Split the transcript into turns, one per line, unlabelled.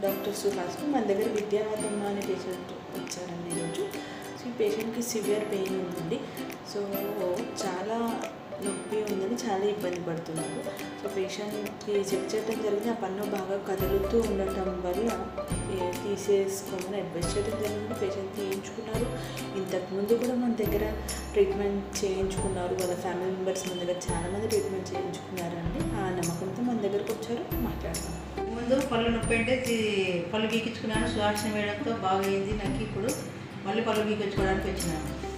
doctor Suhas మన దగ్గర విద్యావతమ్మ అనే పేషెంట్ వచ్చారండి ఈరోజు సో ఈ పేషెంట్కి సివియర్ పెయిన్ ఉందండి సో చాలా నొప్పి ఉందని చాలా ఇబ్బంది పడుతున్నారు సో పేషెంట్కి చెక్ చేయడం జరిగింది ఆ పన్ను బాగా కదులుతూ ఉండటం వల్ల ఏ, తీసేసుకోమని అడ్వైస్ చేయడం జరిగింది పేషెంట్ తీయించుకున్నారు ఇంతకుముందు కూడా మన దగ్గర ట్రీట్మెంట్ చేయించుకున్నారు వాళ్ళ ఫ్యామిలీ మెంబర్స్ మన దగ్గర చాలామంది ట్రీట్మెంట్ చేయించుకున్నారండి ఆ నమ్మకంతో మన దగ్గరకు వచ్చారు మాట్లాడదాం
ముందు పళ్ళు నొప్పి అంటే తీ- పళ్ళు గీకించుకున్నాను సువాసన వేయడంతో బాగా అయింది నాకు ఇప్పుడు మళ్ళీ పళ్ళు గీకించుకోవడానికి వచ్చినాను